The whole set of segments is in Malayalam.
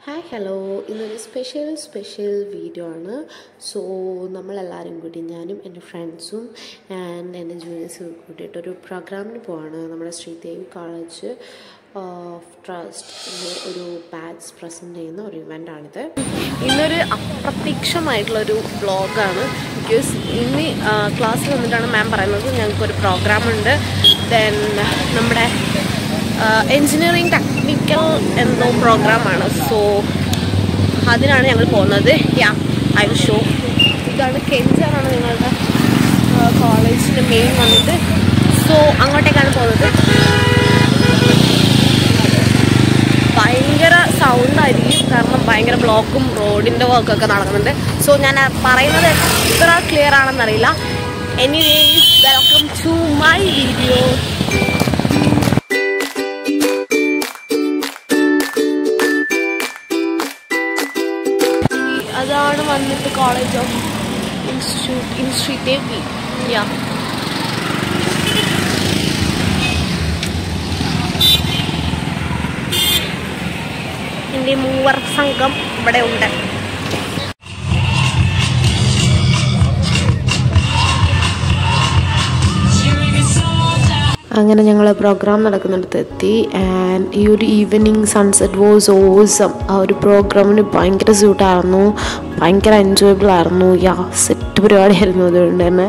ഹായ് ഹലോ ഇന്നൊരു സ്പെഷ്യൽ സ്പെഷ്യൽ വീഡിയോ ആണ് സോ നമ്മളെല്ലാവരും കൂടി ഞാനും എൻ്റെ ഫ്രണ്ട്സും ആൻഡ് എൻ്റെ ജൂനിയേഴ്സും കൂട്ടിയിട്ടൊരു പ്രോഗ്രാമിന് പോവാണ് നമ്മുടെ ശ്രീദേവി കോളേജ് ഓഫ് ട്രസ്റ്റ് ഒരു ബാച്ച് പ്രസൻറ്റ് ചെയ്യുന്ന ഒരു ഇവൻ്റാണിത് ഇന്നൊരു അപ്രത്യക്ഷമായിട്ടുള്ളൊരു വ്ളോഗാണ് ബിക്കോസ് ഇന്ന് ക്ലാസ്സിൽ വന്നിട്ടാണ് മാം പറയുന്നത് ഞങ്ങൾക്കൊരു പ്രോഗ്രാമുണ്ട് ദെൻ നമ്മുടെ എൻജിനീയറിംഗ് ടെക്നിക്കൽ എന്തോ പ്രോഗ്രാമാണ് സോ അതിനാണ് ഞങ്ങൾ പോകുന്നത് യാ ഐ വിൽ ഷോ ഇതാണ് കെഞ്ചാറാണ് ഞങ്ങളുടെ കോളേജിൻ്റെ മെയിൻ വന്നിട്ട് സോ അങ്ങോട്ടേക്കാണ് പോകുന്നത് ഭയങ്കര സൗണ്ടായിരിക്കും കാരണം ഭയങ്കര ബ്ലോക്കും റോഡിൻ്റെ വർക്കൊക്കെ നടക്കുന്നുണ്ട് സോ ഞാൻ ആ പറയുന്നത് എത്ര ക്ലിയർ ആണെന്നറിയില്ല anyways welcome to my video അതാണ് വന്നിട്ട് college of institute institute yeah എൻ്റെ മൂവർ സംഘം ഇവിടെ ഉണ്ട് അങ്ങനെ ഞങ്ങൾ പ്രോഗ്രാം നടക്കുന്നിടത്ത് എത്തി ആൻഡ് ഈ ഒരു ഈവനിങ് സൺസെറ്റ് വാസ് ഓസം ആ ഒരു പ്രോഗ്രാമിന് ഭയങ്കര സ്യൂട്ടായിരുന്നു ഭയങ്കര എൻജോയബിൾ ആയിരുന്നു യാ സെറ്റ് പരിപാടിയായിരുന്നു അതുകൊണ്ട് തന്നെ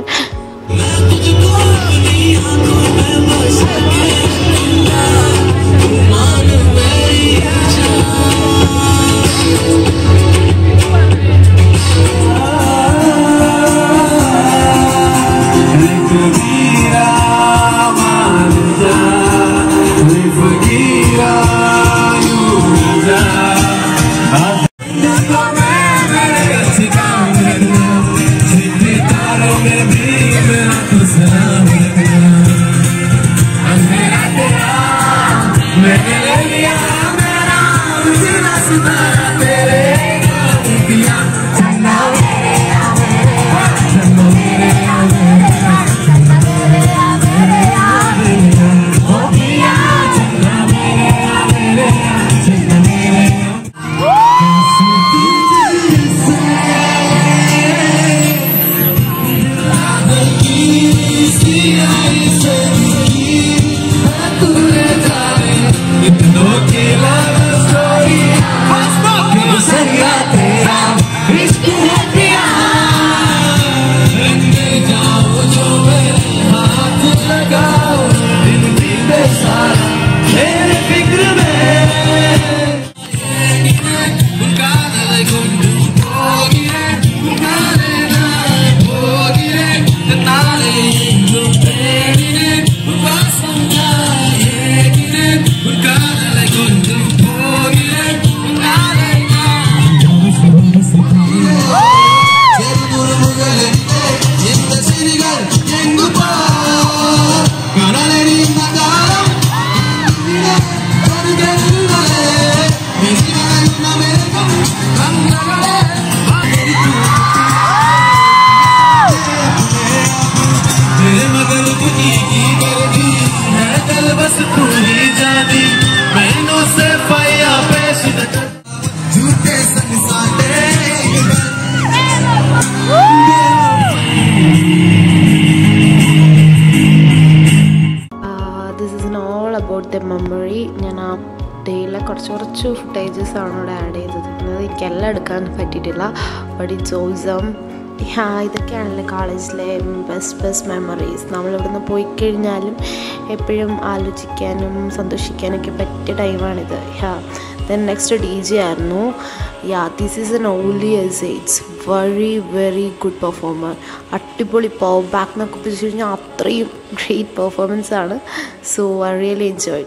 this is all about the memory ഞാൻ ആ ഡേയിലെ കുറച്ച് കുറച്ച് ഫുട്ടേജസ് ആണ് ഇവിടെ ആഡ് ചെയ്തിരിക്കുന്നത് എനിക്കെല്ലാം എടുക്കാൻ പറ്റിയിട്ടില്ല ബട്ട് ഇറ്റ്സ് ഓസം ഹാ ഇതൊക്കെയാണല്ലോ കോളേജിലെ ബെസ്റ്റ് ബെസ്റ്റ് മെമ്മറീസ് നമ്മളിവിടുന്ന് പോയി കഴിഞ്ഞാലും എപ്പോഴും ആലോചിക്കാനും സന്തോഷിക്കാനൊക്കെ പറ്റിയ ടൈമാണിത് ഹാ ദെൻ നെക്സ്റ്റ് ഡി ജെ ആയിരുന്നു yeah this is N only S it's very very good performer അടിപൊളി പവർ ബാക്ക് എന്നൊക്കെ വെച്ച് കഴിഞ്ഞാൽ അത്രയും ഗ്രേറ്റ് പെർഫോമൻസ് ആണ് so I really enjoy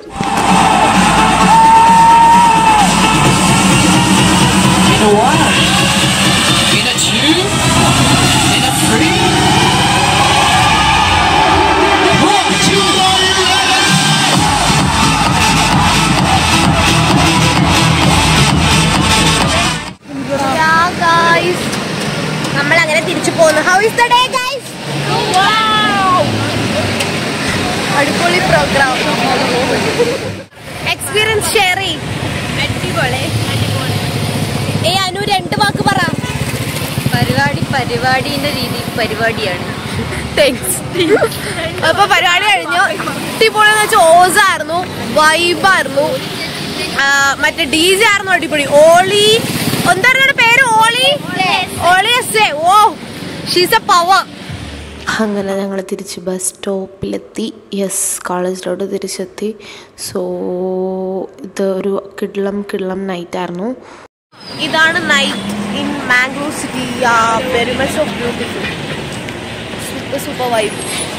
In a one, in a two, in a three. One, two, one, eleven. നമ്മൾ അങ്ങനെ തിരിച്ചു പോകുന്നു how is the day guys അടിപൊളി പ്രോഗ്രാം എക്സ്പീരിയൻസ് ഷെയർ ചെയ്യും അടിപൊളി പരിപാടിന്റെ രീതി പരിപാടിയാണ് താങ്ക്സ് അപ്പൊ പരിപാടി കഴിഞ്ഞു അടിപൊളി എന്ന് വെച്ചാൽ ഓസായിരുന്നു വൈബായിരുന്നു ആ, മറ്റേ ഡി ജെ ആയിരുന്നു അടിപൊളി ഓളി എന്തായിരുന്നു പേര് ഓളി ഓളി yes oh she's a power അങ്ങനെ ഞങ്ങൾ തിരിച്ച് ബസ് സ്റ്റോപ്പിലെത്തി യെസ് കോളേജിലോട്ട് തിരിച്ചെത്തി സോ ഇത് ഒരു കിഡ്ലം കിഡ്ലം നൈറ്റായിരുന്നു ഇതാണ് night in Mangalore city very much of beautiful super super vibe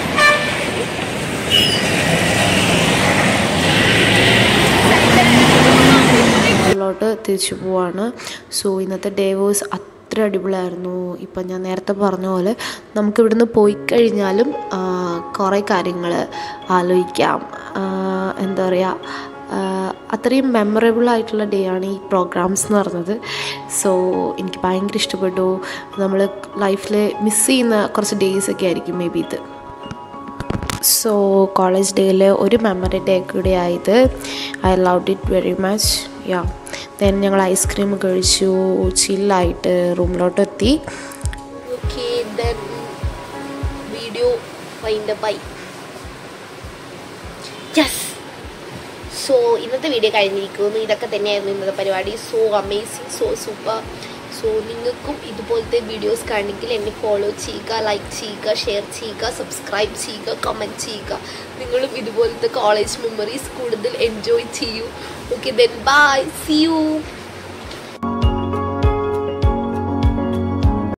ോട്ട് തിരിച്ചു പോവാണ് സോ ഇന്നത്തെ ഡേ വേഴ്സ് അത്ര അടിപൊളിയായിരുന്നു ഇപ്പം ഞാൻ നേരത്തെ പറഞ്ഞ പോലെ നമുക്ക് ഇവിടുന്ന് പോയി കഴിഞ്ഞാലും ആ, കുറേ കാര്യങ്ങൾ ആലോചിക്കാം ആ, എന്താ പറയുക ആ, അത്രയും മെമ്മറബിൾ ആയിട്ടുള്ള ഡേ ആണ് ഈ പ്രോഗ്രാംസ് എന്ന് പറഞ്ഞത് സോ എനിക്ക് ഭയങ്കര ഇഷ്ടപ്പെട്ടു നമ്മൾ ലൈഫിൽ മിസ് ചെയ്യുന്ന കുറച്ച് ഡേയ്സ് ഒക്കെ ആയിരിക്കും മേ ബി ഇത് സോ കോളേജ് ഡേയിൽ ഒരു മെമ്മറി ഡേ കൂടെ ആയത് I love it very much yeah then ഞങ്ങൾ ഐസ്ക്രീം കഴിച്ചു ചില്ലായിട്ട് റൂമിലോട്ട് എത്തി okay then video find bye yes so ഇന്നത്തെ വീഡിയോ കഴിഞ്ഞിരിക്കുന്നു ഇതൊക്കെ തന്നെയായിരുന്നു ഇന്നത്തെ പരിപാടി so amazing so super so നിങ്ങൾക്കും ഇതുപോലത്തെ വീഡിയോസ് കാണണമെങ്കിൽ എന്നെ ഫോളോ ചെയ്യുക ലൈക്ക് ചെയ്യുക ഷെയർ ചെയ്യുക സബ്സ്ക്രൈബ് ചെയ്യുക കമൻറ്റ് ചെയ്യുക നിങ്ങളും ഇതുപോലത്തെ കോളേജ് മെമ്മറീസ് കൂടുതൽ എൻജോയ് ചെയ്യൂ okay then bye see U